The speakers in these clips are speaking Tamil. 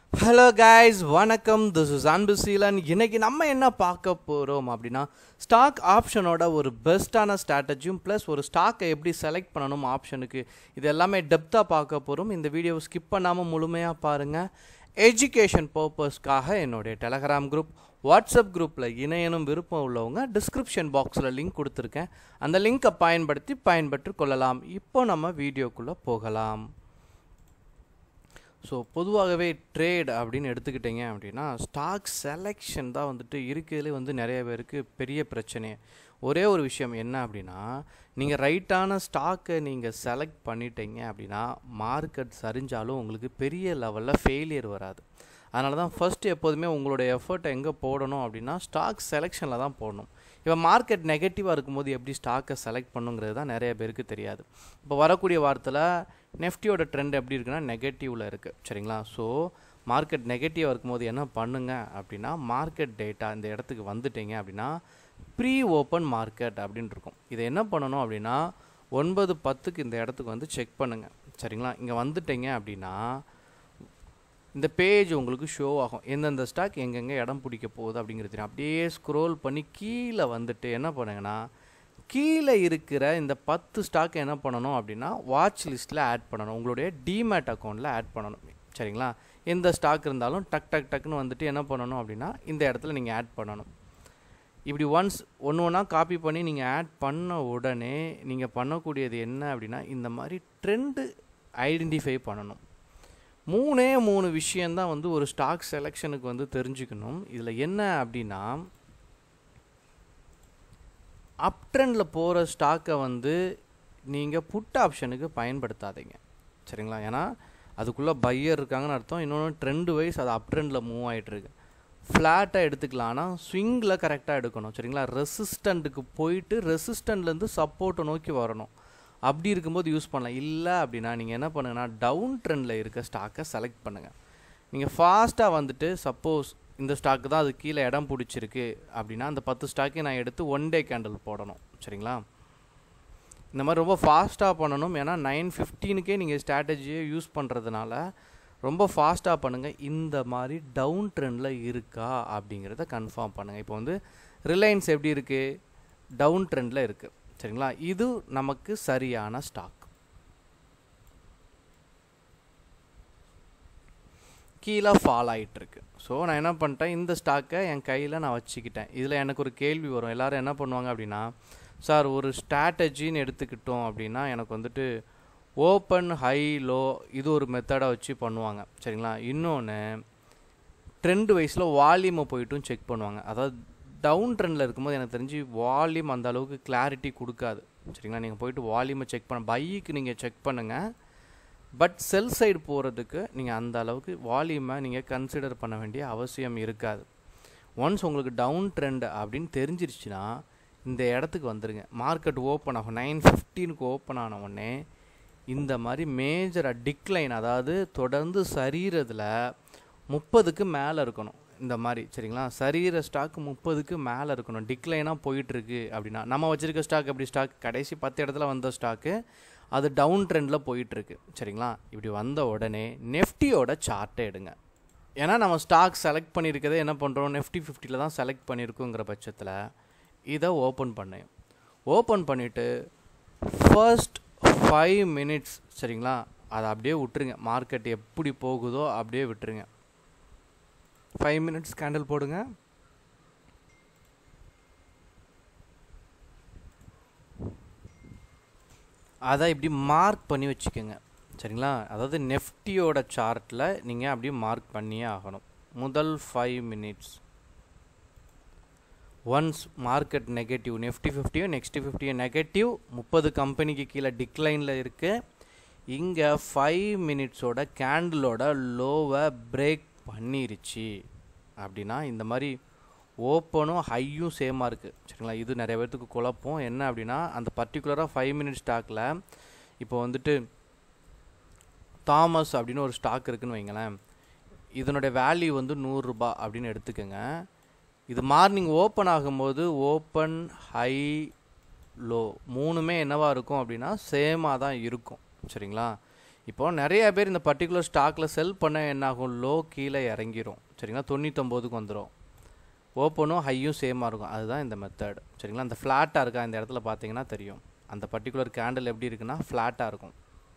ஹலோ கைஸ் வணக்கம் திஸ் இஸ் அன்பு சீலன் இன்னைக்கு நம்ம என்ன பார்க்க போகிறோம் அப்படின்னா ஸ்டாக் ஆப்ஷனோட ஒரு பெஸ்ட்டான ஸ்ட்ராட்டஜியும் ப்ளஸ் ஒரு ஸ்டாக்கை எப்படி செலக்ட் பண்ணணும் ஆப்ஷனுக்கு இது எல்லாமே டெப்த்தாக பார்க்க போகிறோம் இந்த வீடியோவை ஸ்கிப் பண்ணாமல் முழுமையாக பாருங்கள் எஜுகேஷன் பர்பஸ்க்காக என்னுடைய டெலகிராம் குரூப் வாட்ஸ்அப் குரூப்பில் இணையனும் விருப்பம் உள்ளவங்க டிஸ்கிரிப்ஷன் பாக்ஸில் லிங்க் கொடுத்துருக்கேன் அந்த லிங்க்கை பயன்படுத்தி பயன்பெற்று கொள்ளலாம் இப்போ நம்ம வீடியோக்குள்ளே போகலாம் ஸோ பொதுவாகவே ட்ரேட் அப்படின்னு எடுத்துக்கிட்டிங்க அப்படின்னா ஸ்டாக் செலெக்ஷன் தான் வந்துட்டு இருக்கிறதுலே வந்து நிறைய பேருக்கு பெரிய பிரச்சனை ஒரே ஒரு விஷயம் என்ன அப்படின்னா நீங்கள் ரைட்டான ஸ்டாக்கை நீங்கள் செலக்ட் பண்ணிட்டீங்க அப்படின்னா மார்க்கெட் சரிஞ்சாலும் உங்களுக்கு பெரிய லெவலில் ஃபெயிலியர் வராது அதனால தான் ஃபஸ்ட்டு எப்போதுமே உங்களுடைய எஃபர்ட்டை எங்கே போடணும் அப்படின்னா ஸ்டாக் செலெக்ஷனில் தான் போடணும் இப்போ மார்க்கெட் நெகட்டிவாக இருக்கும்போது எப்படி ஸ்டாக்கை செலக்ட் பண்ணுங்கிறது தான் நிறைய பேருக்கு தெரியாது இப்போ வரக்கூடிய வாரத்தில் நெஃப்டியோட ட்ரெண்ட் எப்படி இருக்குன்னா நெகட்டிவில் இருக்குது சரிங்களா ஸோ மார்க்கெட் நெகட்டிவாக இருக்கும்போது என்ன பண்ணுங்க அப்படின்னா மார்க்கெட் டேட்டா இந்த இடத்துக்கு வந்துட்டீங்க அப்படின்னா ப்ரீ ஓப்பன் மார்க்கெட் அப்படின்னு இருக்கும் இதை என்ன பண்ணணும் அப்படின்னா ஒன்பது பத்துக்கு இந்த இடத்துக்கு வந்து செக் பண்ணுங்கள் சரிங்களா இங்கே வந்துட்டீங்க அப்படின்னா இந்த பேஜ் உங்களுக்கு ஷோ ஆகும் எந்தெந்த ஸ்டாக் எங்கெங்கே இடம் பிடிக்க போகுது அப்படிங்கிறது தெரியும் அப்படியே ஸ்க்ரோல் பண்ணி கீழே வந்துட்டு என்ன பண்ணுங்கன்னா கீழே இருக்கிற இந்த பத்து ஸ்டாக் என்ன பண்ணணும் அப்படின்னா வாட்ச் லிஸ்ட்டில் ஆட் பண்ணணும் உங்களுடைய டிமேட் அக்கௌண்ட்டில் ஆட் பண்ணணும் சரிங்களா எந்த ஸ்டாக் இருந்தாலும் டக் டக் டக்குன்னு வந்துட்டு என்ன பண்ணணும் அப்படின்னா இந்த இடத்துல நீங்கள் ஆட் பண்ணணும் இப்படி ஒன்ஸ் ஒன்று ஒன்றா காப்பி பண்ணி நீங்கள் ஆட் பண்ண உடனே நீங்கள் பண்ணக்கூடியது என்ன அப்படின்னா இந்த மாதிரி ட்ரெண்டு ஐடென்டிஃபை பண்ணணும் மூணே மூணு விஷயந்தான் வந்து ஒரு ஸ்டாக் செலெக்ஷனுக்கு வந்து தெரிஞ்சுக்கணும் இதில் என்ன அப்படின்னா அப் ட்ரெண்டில் போகிற ஸ்டாக்கை வந்து நீங்கள் புட் ஆப்ஷனுக்கு பயன்படுத்தாதீங்க சரிங்களா ஏன்னா அதுக்குள்ளே பையர் இருக்காங்கன்னு அர்த்தம் இன்னொன்று ட்ரெண்டு வைஸ் அது அப் ட்ரெண்டில் மூவ் ஆகிட்டுருக்கு ஃப்ளாட்டாக எடுத்துக்கலாம் ஆனால் ஸ்விங்கில் கரெக்டாக எடுக்கணும் சரிங்களா ரெசிஸ்டண்ட்டுக்கு போயிட்டு ரெசிஸ்டண்ட்லேருந்து சப்போர்ட்டை நோக்கி வரணும் அப்படி இருக்கும்போது யூஸ் பண்ணலாம் இல்லை அப்படின்னா நீங்கள் என்ன பண்ணுங்கன்னா டவுன் ட்ரெண்டில் இருக்க ஸ்டாக்கை செலக்ட் பண்ணுங்கள் நீங்கள் ஃபாஸ்ட்டாக வந்துட்டு சப்போஸ் இந்த ஸ்டாக்கு தான் அது கீழே இடம் பிடிச்சிருக்கு அப்படின்னா அந்த பத்து ஸ்டாக்கை நான் எடுத்து ஒன் டே கேண்டில் போடணும் சரிங்களா இந்த மாதிரி ரொம்ப ஃபாஸ்ட்டாக பண்ணணும் ஏன்னா நைன் ஃபிஃப்டீனுக்கே நீங்கள் ஸ்ட்ராட்டஜியை யூஸ் பண்ணுறதுனால ரொம்ப ஃபாஸ்ட்டாக பண்ணுங்கள் இந்த மாதிரி டவுன் ட்ரெண்டில் இருக்கா அப்படிங்கிறத கன்ஃபார்ம் பண்ணுங்கள் இப்போ வந்து ரிலையன்ஸ் எப்படி இருக்குது டவுன் ட்ரெண்டில் இருக்குது சரிங்களா இது நமக்கு சரியான ஸ்டாக் கீழே ஃபால் ஆகிட்டுருக்கு ஸோ நான் என்ன பண்ணிட்டேன் இந்த ஸ்டாக்கை என் கையில் நான் வச்சுக்கிட்டேன் இதில் எனக்கு ஒரு கேள்வி வரும் எல்லோரும் என்ன பண்ணுவாங்க அப்படின்னா சார் ஒரு ஸ்ட்ராட்டஜின்னு எடுத்துக்கிட்டோம் அப்படின்னா எனக்கு வந்துட்டு ஓப்பன் ஹை லோ இது ஒரு மெத்தடை வச்சு பண்ணுவாங்க சரிங்களா இன்னொன்று ட்ரெண்ட் வைஸில் வால்யூமை போயிட்டும் செக் பண்ணுவாங்க அதாவது டவுன் ட்ரெண்டில் இருக்கும்போது எனக்கு தெரிஞ்சு வால்யூம் அந்த அளவுக்கு கிளாரிட்டி கொடுக்காது சரிங்களா நீங்கள் போயிட்டு வால்யூமை செக் பண்ண பைக்கு நீங்கள் செக் பண்ணுங்கள் பட் செல் சைடு போகிறதுக்கு நீங்கள் அந்த அளவுக்கு வால்யூமை நீங்கள் கன்சிடர் பண்ண வேண்டிய அவசியம் இருக்காது ஒன்ஸ் உங்களுக்கு டவுன் ட்ரெண்ட் அப்படின்னு தெரிஞ்சிருச்சுன்னா இந்த இடத்துக்கு வந்துடுங்க மார்க்கெட் ஓப்பன் ஆகும் நைன் ஃபிஃப்டீனுக்கு ஓப்பன் ஆன உடனே இந்த மாதிரி மேஜராக டிக்ளைன் அதாவது தொடர்ந்து சரிகிறதுல முப்பதுக்கு மேலே இருக்கணும் இந்த மாதிரி சரிங்களா சரீர ஸ்டாக் முப்பதுக்கு மேலே இருக்கணும் டிக்ளைனாக போயிட்டுருக்கு அப்படின்னா நம்ம வச்சுருக்க ஸ்டாக் எப்படி ஸ்டாக் கடைசி பத்து இடத்துல வந்த ஸ்டாக்கு அது டவுன் ட்ரெண்டில் போயிட்டுருக்கு சரிங்களா இப்படி வந்த உடனே நெஃப்டியோட சார்ட்டை எடுங்க ஏன்னா நம்ம ஸ்டாக் செலக்ட் பண்ணியிருக்கதே என்ன பண்ணுறோம் நெஃப்டி ஃபிஃப்டியில் தான் செலக்ட் பண்ணியிருக்கோங்கிற பட்சத்தில் இதை ஓப்பன் பண்ணேன் ஓப்பன் பண்ணிவிட்டு ஃபர்ஸ்ட் ஃபைவ் மினிட்ஸ் சரிங்களா அதை அப்படியே விட்டுருங்க மார்க்கெட் எப்படி போகுதோ அப்படியே விட்டுருங்க ஃபைவ் மினிட்ஸ் கேண்டில் போடுங்க அதை இப்படி மார்க் பண்ணி வச்சுக்கோங்க சரிங்களா அதாவது நெஃப்டியோட சார்ட்டில் நீங்கள் அப்படியே மார்க் பண்ணியே ஆகணும் முதல் five minutes once market negative Nifty ஃபிஃப்டியும் நெக்ஸ்ட் ஃபிஃப்டியும் நெகட்டிவ் முப்பது கம்பெனிக்கு கீழே டிக்ளைனில் இருக்குது இங்கே ஃபைவ் மினிட்ஸோட கேண்டிலோட லோவை பிரேக் பண்ணிருச்சு அப்படின்னா இந்த மாதிரி ஓப்பனும் ஹையும் சேமாக இருக்குது சரிங்களா இது நிறைய பேர்த்துக்கு குழப்பம் என்ன அப்படின்னா அந்த பர்டிகுலராக ஃபைவ் மினிட் ஸ்டாக்கில் இப்போ வந்துட்டு தாமஸ் அப்படின்னு ஒரு ஸ்டாக் இருக்குன்னு வைங்களேன் இதனுடைய வேல்யூ வந்து நூறுரூபா அப்படின்னு எடுத்துக்கோங்க இது மார்னிங் ஓப்பன் ஆகும்போது ஓப்பன் ஹை லோ மூணுமே என்னவாக இருக்கும் அப்படின்னா சேமாக தான் இருக்கும் சரிங்களா இப்போ நிறைய பேர் இந்த பர்டிகுலர் ஸ்டாக்கில் செல் பண்ண என்ன ஆகும் லோ கீழே இறங்கிரும் சரிங்களா தொண்ணூத்தொம்போதுக்கு வந்துடும் ஓப்பனும் ஹையும் சேமாக இருக்கும் அதுதான் இந்த மெத்தட் சரிங்களா அந்த ஃப்ளாட்டாக இருக்கா இந்த இடத்துல பார்த்தீங்கன்னா தெரியும் அந்த பர்டிகுலர் கேண்டில் எப்படி இருக்குன்னா ஃப்ளாட்டாக இருக்கும்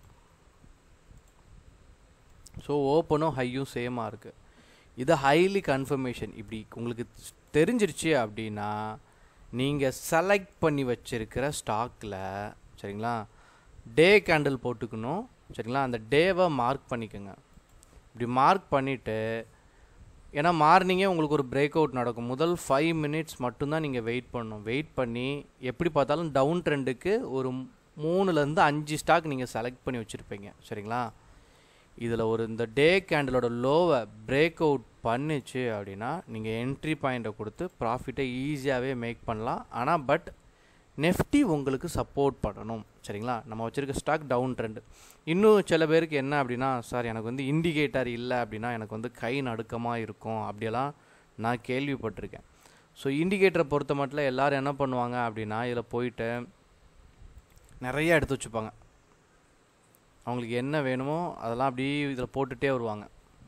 ஸோ ஓப்பனும் ஹையும் சேமாக இருக்குது இது ஹைலி கன்ஃபர்மேஷன் இப்படி உங்களுக்கு தெரிஞ்சிருச்சு அப்படின்னா நீங்கள் செலக்ட் பண்ணி வச்சிருக்கிற ஸ்டாக்கில் சரிங்களா டே கேண்டில் போட்டுக்கணும் சரிங்களா அந்த டேவை மார்க் பண்ணிக்கோங்க இப்படி மார்க் பண்ணிவிட்டு ஏன்னா மார்னிங்கே உங்களுக்கு ஒரு பிரேக் அவுட் நடக்கும் முதல் ஃபைவ் மினிட்ஸ் மட்டும்தான் நீங்கள் வெயிட் பண்ணணும் வெயிட் பண்ணி எப்படி பார்த்தாலும் டவுன் ட்ரெண்டுக்கு ஒரு மூணுலேருந்து அஞ்சு ஸ்டாக் நீங்கள் செலக்ட் பண்ணி வச்சுருப்பீங்க சரிங்களா இதில் ஒரு இந்த டே கேண்டிலோட லோவை பிரேக் அவுட் பண்ணிச்சு அப்படின்னா நீங்கள் என்ட்ரி பாயிண்ட்டை கொடுத்து ப்ராஃபிட்டை ஈஸியாகவே மேக் பண்ணலாம் ஆனால் பட் நெஃப்டி உங்களுக்கு சப்போர்ட் பண்ணணும் சரிங்களா நம்ம வச்சுருக்க ஸ்டாக் டவுன் ட்ரெண்டு இன்னும் சில பேருக்கு என்ன அப்படின்னா சார் எனக்கு வந்து இண்டிகேட்டர் இல்லை அப்படின்னா எனக்கு வந்து கை நடுக்கமாக இருக்கும் அப்படியெல்லாம் நான் கேள்விப்பட்டிருக்கேன் ஸோ இண்டிகேட்டரை பொறுத்த மட்டும் எல்லோரும் என்ன பண்ணுவாங்க அப்படின்னா இதில் போயிட்டு நிறைய எடுத்து வச்சுப்பாங்க அவங்களுக்கு என்ன வேணுமோ அதெல்லாம் அப்படியே இதில் போட்டுகிட்டே வருவாங்க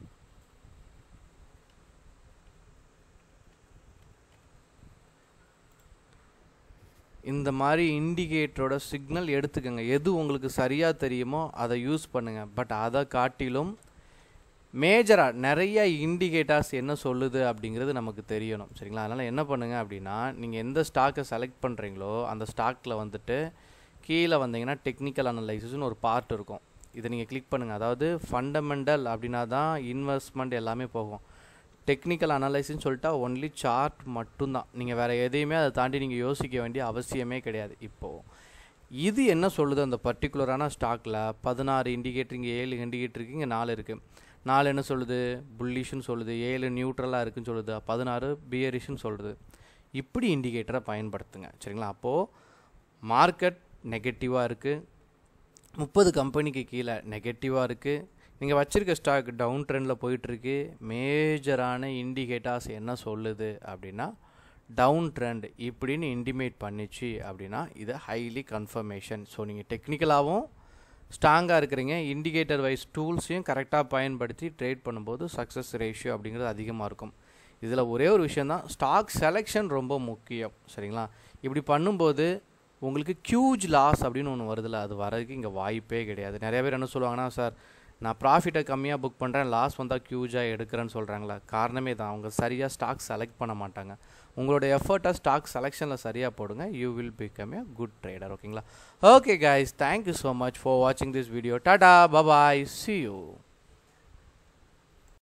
இந்த மாதிரி இண்டிகேட்டரோட சிக்னல் எடுத்துக்கோங்க எது உங்களுக்கு சரியாக தெரியுமோ அதை யூஸ் பண்ணுங்கள் பட் அதை காட்டிலும் மேஜராக நிறைய இண்டிகேட்டர்ஸ் என்ன சொல்லுது அப்படிங்கிறது நமக்கு தெரியணும் சரிங்களா அதனால் என்ன பண்ணுங்கள் அப்படின்னா நீங்கள் எந்த ஸ்டாக்கை செலக்ட் பண்ணுறீங்களோ அந்த ஸ்டாக்கில் வந்துட்டு கீழே வந்தீங்கன்னா டெக்னிக்கல் அனலைசிஸ்னு ஒரு பார்ட் இருக்கும் இதை நீங்கள் கிளிக் பண்ணுங்கள் அதாவது ஃபண்டமெண்டல் அப்படின்னா தான் இன்வெஸ்ட்மெண்ட் எல்லாமே போகும் டெக்னிக்கல் அனலைசிஸ்னு சொல்லிட்டா ஒன்லி சார்ட் மட்டும்தான் நீங்கள் வேறு எதையுமே அதை தாண்டி நீங்கள் யோசிக்க வேண்டிய அவசியமே கிடையாது இப்போது இது என்ன சொல்லுது அந்த பர்டிகுலரான ஸ்டாக்கில் பதினாறு இண்டிகேட்டர் இங்கே ஏழு இண்டிகேட்டர் இருக்குது இங்கே நாலு இருக்குது நாலு என்ன சொல்லுது புல்லிஷ்னு சொல்லுது ஏழு நியூட்ரலாக இருக்குன்னு சொல்லுது பதினாறு பியரிஷ்னு சொல்லுது இப்படி இண்டிகேட்டரை பயன்படுத்துங்க சரிங்களா அப்போது மார்க்கெட் நெகட்டிவாக இருக்குது முப்பது கம்பெனிக்கு கீழே நெகட்டிவாக இருக்குது நீங்கள் வச்சுருக்க ஸ்டாக் டவுன் ட்ரெண்டில் போயிட்டுருக்கு மேஜரான இண்டிகேட்டர்ஸ் என்ன சொல்லுது அப்படின்னா டவுன் ட்ரெண்ட் இப்படின்னு இன்டிமேட் பண்ணிச்சு அப்படின்னா இது ஹைலி கன்ஃபர்மேஷன் ஸோ நீங்கள் டெக்னிக்கலாகவும் ஸ்ட்ராங்காக இருக்கிறீங்க இண்டிகேட்டர் வைஸ் டூல்ஸையும் கரெக்டாக பயன்படுத்தி ட்ரேட் பண்ணும்போது சக்ஸஸ் ரேஷியோ அப்படிங்கிறது அதிகமாக இருக்கும் இதில் ஒரே ஒரு விஷயந்தான் ஸ்டாக் செலெக்ஷன் ரொம்ப முக்கியம் சரிங்களா இப்படி பண்ணும்போது உங்களுக்கு க்யூஜ் லாஸ் அப்படின்னு ஒன்று வருதுல்ல அது வரதுக்கு இங்கே வாய்ப்பே கிடையாது நிறைய பேர் என்ன சொல்லுவாங்கன்னா சார் நான் ப்ராஃபிட்டை கம்மியாக புக் பண்ணுறேன் லாஸ் வந்தால் க்யூஜாக எடுக்கிறேன்னு சொல்கிறாங்களா காரணமே தான் அவங்க சரியாக ஸ்டாக் செலக்ட் பண்ண மாட்டாங்க உங்களோட எஃபர்ட்டை ஸ்டாக் செலெக்ஷனில் சரியாக போடுங்க you will become a good trader ஓகேங்களா okay guys thank you so much for வாட்சிங் this video tata bye bye see you